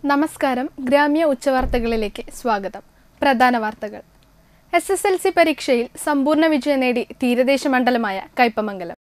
നമസ്കാരം ഗ്രാമ്യ ഉച്ചവാർത്തകളിലേക്ക് സ്വാഗതം പ്രധാന വാർത്തകൾ എസ് എസ് എൽ സി പരീക്ഷയിൽ സമ്പൂർണ്ണ വിജയം നേടി തീരദേശ മണ്ഡലമായ കയ്പമംഗലം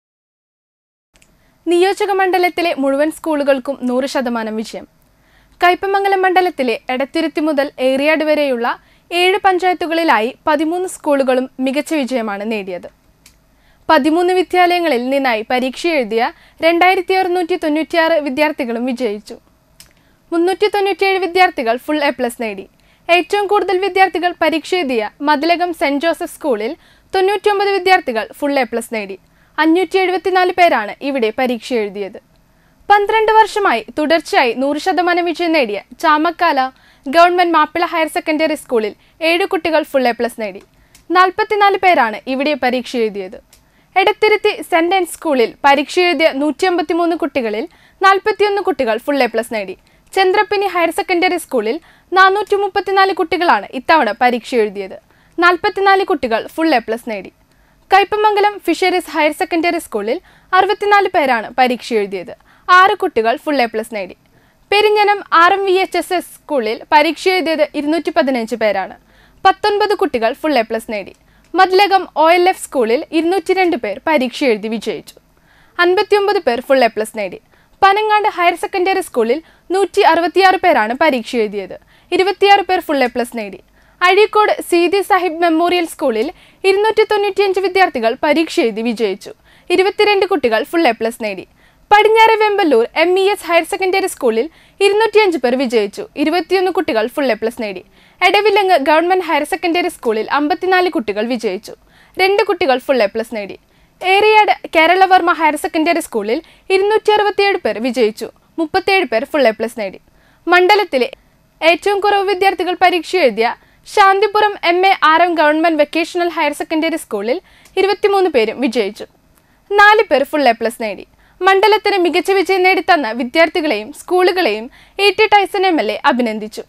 നിയോജക മണ്ഡലത്തിലെ മുഴുവൻ സ്കൂളുകൾക്കും നൂറ് ശതമാനം വിജയം കയ്പമംഗലം മണ്ഡലത്തിലെ എടത്തിരുത്തി മുതൽ ഏറിയാട് വരെയുള്ള ഏഴ് പഞ്ചായത്തുകളിലായി പതിമൂന്ന് സ്കൂളുകളും മികച്ച വിജയമാണ് നേടിയത് പതിമൂന്ന് വിദ്യാലയങ്ങളിൽ നിന്നായി പരീക്ഷ എഴുതിയ രണ്ടായിരത്തി അറുന്നൂറ്റി തൊണ്ണൂറ്റിയാറ് വിദ്യാർത്ഥികളും വിജയിച്ചു മുന്നൂറ്റി തൊണ്ണൂറ്റിയേഴ് വിദ്യാർത്ഥികൾ ഫുൾ എ പ്ലസ് നേടി ഏറ്റവും കൂടുതൽ വിദ്യാർത്ഥികൾ പരീക്ഷ എഴുതിയ മതിലകം സെന്റ് ജോസഫ് സ്കൂളിൽ തൊണ്ണൂറ്റിയൊമ്പത് വിദ്യാർത്ഥികൾ ഫുൾ എ പ്ലസ് നേടി അഞ്ഞൂറ്റി എഴുപത്തിനാല് പേരാണ് ഇവിടെ പരീക്ഷ എഴുതിയത് പന്ത്രണ്ട് വർഷമായി തുടർച്ചയായി നൂറ് ശതമാനം വിജയം നേടിയ Chamakkala government Mappila higher secondary സ്കൂളിൽ ഏഴ് കുട്ടികൾ ഫുൾ എ പ്ലസ് നേടി നാൽപ്പത്തിനാല് പേരാണ് ഇവിടെ പരീക്ഷ എഴുതിയത് എടത്തിരുത്തി സെന്റ് ആൻഡ് സ്കൂളിൽ പരീക്ഷ എഴുതിയ നൂറ്റി അമ്പത്തിമൂന്ന് കുട്ടികളിൽ നാൽപ്പത്തിയൊന്ന് കുട്ടികൾ ഫുൾ എ പ്ലസ് നേടി ചന്ദ്രപ്പിനി ഹയർ സെക്കൻഡറി സ്കൂളിൽ നാനൂറ്റി മുപ്പത്തിനാല് കുട്ടികളാണ് ഇത്തവണ പരീക്ഷ എഴുതിയത് നാൽപ്പത്തിനാല് കുട്ടികൾ ഫുൾ എ പ്ലസ് നേടി കയ്പമംഗലം ഫിഷറീസ് ഹയർ സെക്കൻഡറി സ്കൂളിൽ അറുപത്തിനാല് പേരാണ് പരീക്ഷ എഴുതിയത് ആറ് കുട്ടികൾ ഫുൾ എ പ്ലസ് നേടി Perinjanam R M V H S S സ്കൂളിൽ പരീക്ഷ എഴുതിയത് ഇരുന്നൂറ്റി പതിനഞ്ച് പേരാണ് പത്തൊൻപത് കുട്ടികൾ ഫുൾ എ പ്ലസ് നേടി മതിലകം ഒ എൽ എഫ് സ്കൂളിൽ ഇരുന്നൂറ്റി രണ്ട് പേർ പരീക്ഷ എഴുതി വിജയിച്ചു അൻപത്തിയൊമ്പത് പേർ ഫുൾ എ പ്ലസ് നേടി പനങ്ങാട് ഹയർ സെക്കൻഡറി സ്കൂളിൽ നൂറ്റി അറുപത്തിയാറ് പേരാണ് പരീക്ഷ എഴുതിയത് ഇരുപത്തിയാറ് പേർ ഫുൾ എ പ്ലസ് നേടി അഴീക്കോട് സീതി സാഹിബ് മെമ്മോറിയൽ സ്കൂളിൽ ഇരുന്നൂറ്റി തൊണ്ണൂറ്റിയഞ്ച് വിദ്യാർത്ഥികൾ പരീക്ഷ എഴുതി വിജയിച്ചു ഇരുപത്തിരണ്ട് കുട്ടികൾ ഫുൾ എ പ്ലസ് നേടി പടിഞ്ഞാറ് Vemballur M E S higher secondary സ്കൂളിൽ ഇരുന്നൂറ്റിയഞ്ച് പേർ വിജയിച്ചു ഇരുപത്തിയൊന്ന് കുട്ടികൾ ഫുൾ എ പ്ലസ് നേടി എടവിലങ്ങ് ഗവൺമെന്റ് ഹയർ സെക്കൻഡറി സ്കൂളിൽ അമ്പത്തിനാല് കുട്ടികൾ വിജയിച്ചു രണ്ട് കുട്ടികൾ ഫുൾ എ പ്ലസ് നേടി ഏറിയാട് കേരളവർമ്മ ഹയർ സെക്കൻഡറി സ്കൂളിൽ ഇരുന്നൂറ്റി അറുപത്തിയേഴ് പേർ വിജയിച്ചു മുപ്പത്തിയേഴ് പേർ ഫുൾ എ പ്ലസ് നേടി മണ്ഡലത്തിലെ ഏറ്റവും കുറവ് വിദ്യാർത്ഥികൾ പരീക്ഷ എഴുതിയ Santhipuram M A R M government vocational higher secondary സ്കൂളിൽ ഇരുപത്തിമൂന്ന് പേരും വിജയിച്ചു നാല് പേർ ഫുൾ എ പ്ലസ് നേടി മണ്ഡലത്തിന് മികച്ച വിജയം നേടിത്തന്ന വിദ്യാർത്ഥികളെയും സ്കൂളുകളെയും A T Tyson M L A അഭിനന്ദിച്ചു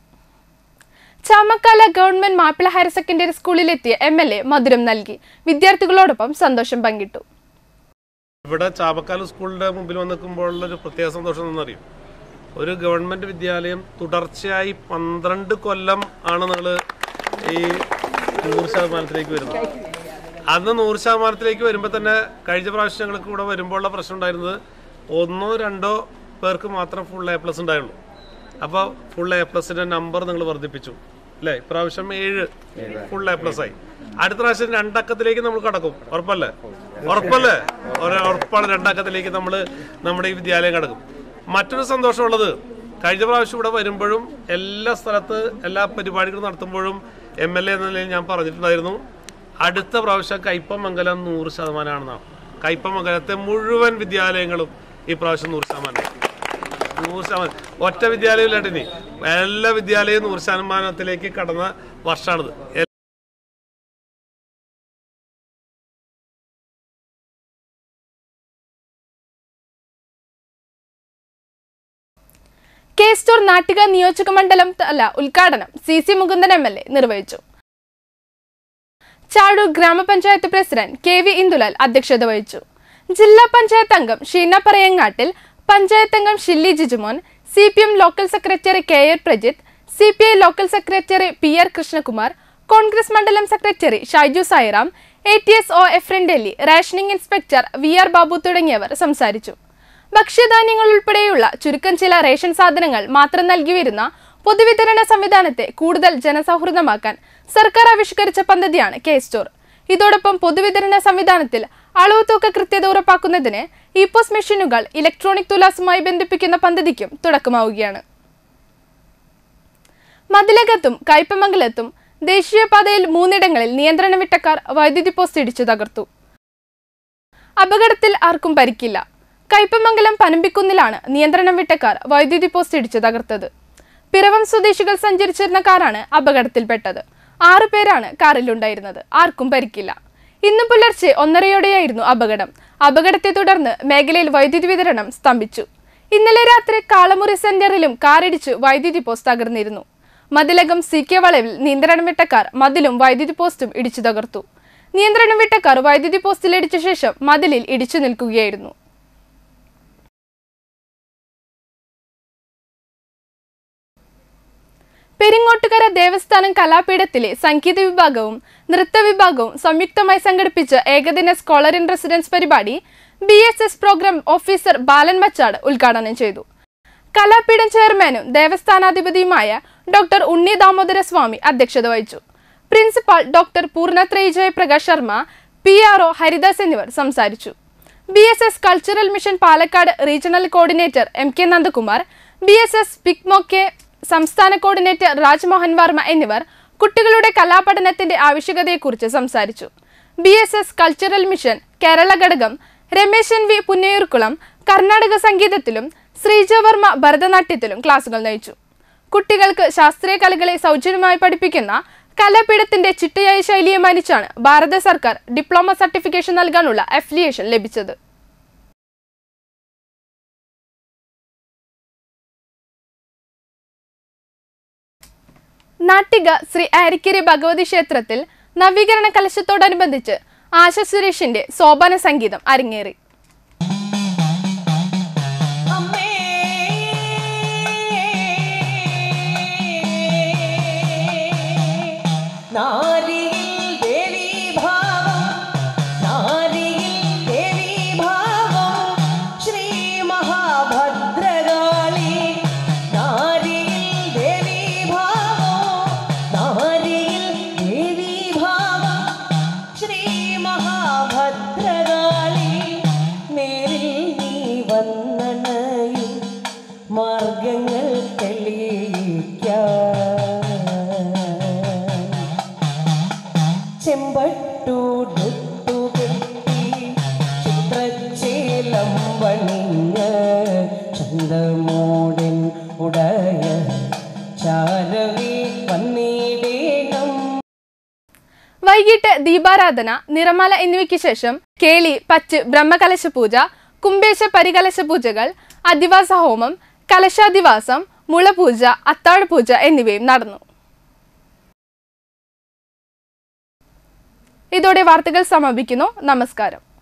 Chamakkala government Mappila higher secondary സ്കൂളിലെത്തിയ എം എൽ എ മധുരം നൽകി വിദ്യാർത്ഥികളോടൊപ്പം സന്തോഷം പങ്കിട്ടു ഇവിടെ ചാപക്കാല സ്കൂളിന്റെ മുമ്പിൽ വന്ന് നിൽക്കുമ്പോഴുള്ള ഒരു പ്രത്യേക സന്തോഷം എന്നറിയും ഒരു ഗവൺമെന്റ് വിദ്യാലയം തുടർച്ചയായി പന്ത്രണ്ട് കൊല്ലം ആണ് നിങ്ങൾ ഈ നൂറ് ശതമാനത്തിലേക്ക് വരുന്നത് അന്ന് നൂറ് ശതമാനത്തിലേക്ക് വരുമ്പോൾ തന്നെ കഴിഞ്ഞ പ്രാവശ്യം ഞങ്ങൾക്ക് ഇവിടെ വരുമ്പോഴുള്ള പ്രശ്നം ഉണ്ടായിരുന്നത് ഒന്നോ രണ്ടോ പേർക്ക് മാത്രം ഫുൾ എ പ്ലസ് ഉണ്ടായുള്ളൂ അപ്പോൾ ഫുൾ എ പ്ലസിന്റെ നമ്പർ നിങ്ങൾ വർദ്ധിപ്പിച്ചു അല്ലേ ഇപ്രാവശ്യം ഏഴ് ഫുൾ എ പ്ലസ് ആയി അടുത്ത പ്രാവശ്യം രണ്ടക്കത്തിലേക്ക് നമ്മൾ കടക്കും ഉറപ്പല്ലേ ഉറപ്പല്ലേ ഒരു ഉറപ്പാണ് രണ്ടക്കത്തിലേക്ക് നമ്മൾ നമ്മുടെ ഈ വിദ്യാലയം കടക്കും മറ്റൊരു സന്തോഷമുള്ളത് കഴിഞ്ഞ പ്രാവശ്യം ഇവിടെ വരുമ്പോഴും എല്ലാ സ്ഥലത്ത് എല്ലാ പരിപാടികളും നടത്തുമ്പോഴും എം എൽ എ എന്ന നിലയിൽ ഞാൻ പറഞ്ഞിട്ടുണ്ടായിരുന്നു അടുത്ത പ്രാവശ്യം കയ്പമംഗലം നൂറ് ശതമാനമാണെന്നാണ് കയ്പമംഗലത്തെ മുഴുവൻ വിദ്യാലയങ്ങളും ഈ പ്രാവശ്യം നൂറ് ശതമാനം നൂറ് ശതമാനം ഒറ്റ വിദ്യാലയമില്ലാണ്ട് ഇനി എല്ലാ വിദ്യാലയവും നൂറ് ശതമാനത്തിലേക്ക് കടന്ന വർഷമാണിത് എ- കെ സ്റ്റോർ നാട്ടിക നിയോജക മണ്ഡലം തല ഉദ്ഘാടനം C C Mukundan M L A നിർവഹിച്ചു ചാടൂർ ഗ്രാമപഞ്ചായത്ത് പ്രസിഡന്റ് കെ വി ഇന്ദുലാൽ അധ്യക്ഷത വഹിച്ചു ജില്ലാ പഞ്ചായത്ത് അംഗം ഷീന പറയങ്ങാട്ടിൽ പഞ്ചായത്ത് അംഗം Shilly Jijumon C P M local secretary K R Prajith C P I local secretary P R Krishnakumar Congress മണ്ഡലം secretary Shaiju Sairam A T S O F Delhi rationing inspector V R Babu തുടങ്ങിയവർ സംസാരിച്ചു ഭക്ഷ്യധാന്യങ്ങൾ ഉൾപ്പെടെയുള്ള ചുരുക്കം ചില റേഷൻ സാധനങ്ങൾ മാത്രം നൽകി വരുന്ന പൊതുവിതരണ സംവിധാനത്തെ കൂടുതൽ ജനസൗഹൃദമാക്കാൻ സർക്കാർ ആവിഷ്കരിച്ച പദ്ധതിയാണ് കെ സ്റ്റോർ ഇതോടൊപ്പം പൊതുവിതരണ സംവിധാനത്തിൽ അളവ് തൂക്ക കൃത്യത ഉറപ്പാക്കുന്നതിന് ഇപോസ് മെഷീനുകൾ ഇലക്ട്രോണിക് തുലാസുമായി ബന്ധിപ്പിക്കുന്ന പദ്ധതിക്കും തുടക്കമാവുകയാണ് മതിലകത്തും കയ്പമംഗലത്തും ദേശീയപാതയിൽ മൂന്നിടങ്ങളിൽ നിയന്ത്രണം വിട്ട കാർ വൈദ്യുതി പോസ്റ്റ് ഇടിച്ചു തകർത്തു അപകടത്തിൽ ആർക്കും പരിക്കില്ല കയ്പമംഗലം പനമ്പിക്കുന്നിലാണ് നിയന്ത്രണം വിട്ട കാർ വൈദ്യുതി പോസ്റ്റ് ഇടിച്ചു തകർത്തത് പിറവം സ്വദേശികൾ സഞ്ചരിച്ചിരുന്ന കാറാണ് അപകടത്തിൽപ്പെട്ടത് ആറു പേരാണ് കാറിലുണ്ടായിരുന്നത് ആർക്കും പരിക്കില്ല ഇന്ന് പുലർച്ചെ ഒന്നരയോടെയായിരുന്നു അപകടം അപകടത്തെ തുടർന്ന് മേഖലയിൽ വൈദ്യുതി വിതരണം സ്തംഭിച്ചു ഇന്നലെ രാത്രി കാളമുറി സെന്ററിലും കാറിടിച്ച് വൈദ്യുതി പോസ്റ്റ് തകർന്നിരുന്നു മതിലകം സി കെ വളവിൽ നിയന്ത്രണം വിട്ട കാർ മതിലും വൈദ്യുതി പോസ്റ്റും ഇടിച്ചു തകർത്തു നിയന്ത്രണം വിട്ട കാർ വൈദ്യുതി പോസ്റ്റിൽ ഇടിച്ച ശേഷം മതിലിൽ ഇടിച്ചു നിൽക്കുകയായിരുന്നു പെരിങ്ങോട്ടുകര ദേവസ്ഥാനം കലാപീഠത്തിലെ സംഗീത വിഭാഗവും നൃത്ത വിഭാഗവും സംയുക്തമായി സംഘടിപ്പിച്ച ഏകദിന സ്കോളർ ഇൻ റെസിഡൻസ് പരിപാടി B S S programme officer Balan Machad ഉദ്ഘാടനം ചെയ്തു കലാപീഠം ചെയർമാനും ദേവസ്ഥാനാധിപതിയുമായ ഡോക്ടർ ഉണ്ണി ദാമോദര സ്വാമി അധ്യക്ഷത വഹിച്ചു principal doctor Poornathrayee Jayaprakash Sharma P R O Haridas എന്നിവർ സംസാരിച്ചു B S S cultural mission Palakkad regional coordinator M K Nandakumar B S S പിക്മോക്കെ സംസ്ഥാന കോർഡിനേറ്റർ രാജ്മോഹൻ വർമ്മ എന്നിവർ കുട്ടികളുടെ കലാപഠനത്തിന്റെ ആവശ്യകതയെക്കുറിച്ച് സംസാരിച്ചു B S S cultural mission Kerala ഘടകം രമേശൻ വി പുന്നയൂർക്കുളം കർണാടക സംഗീതത്തിലും ശ്രീജവർമ്മ ഭരതനാട്യത്തിലും ക്ലാസുകൾ നയിച്ചു കുട്ടികൾക്ക് ശാസ്ത്രീയ കലകളെ സൗജന്യമായി പഠിപ്പിക്കുന്ന കലാപീഠത്തിന്റെ ചിട്ടയായ ശൈലിയെ മാനിച്ചാണ് ഭാരത സർക്കാർ ഡിപ്ലോമ സർട്ടിഫിക്കേഷൻ നൽകാനുള്ള അഫിലിയേഷൻ ലഭിച്ചത് നാട്ടിക ശ്രീ ആരിക്കരി ഭഗവതി ക്ഷേത്രത്തിൽ നവീകരണ കലശത്തോടനുബന്ധിച്ച് ആശ സുരേഷിന്റെ സോപാന സംഗീതം അരങ്ങേറി അമ്മേ നാരിയിൽ ദേവീഭാവം നാരിയിൽ ദേവീഭാവം ശ്രീ മഹാഭദ്രകാളി നാരിയിൽ ദേവീഭാവം നാരിയിൽ ദേവീഭാവം ശ്രീ മഹാഭദ്രകാളി നേരിൽ നീ വന്നണയും മാർഗങ്ങൾ തെളിയിക്കാൻ ചെമ്പട്ടുടുട്ടു കെട്ടി ചിത്രച്ചേലം പണിഞ്ഞ് ചന്തമോടൻ ഉടയ ചാരവി വന്നിടേണം വൈകിട്ട് ദീപാരാധന നിറമാല എന്നിവയ്ക്ക് ശേഷം കേളി പച്ച് ബ്രഹ്മകലശ പൂജ കുംഭേശ പരികലശ പൂജകൾ അധിവാസ ഹോമം കലശാധിവാസം മുളപൂജ അത്താഴ പൂജ എന്നിവയും നടന്നു ഇതോടെ വാർത്തകൾ സമാപിക്കുന്നു നമസ്കാരം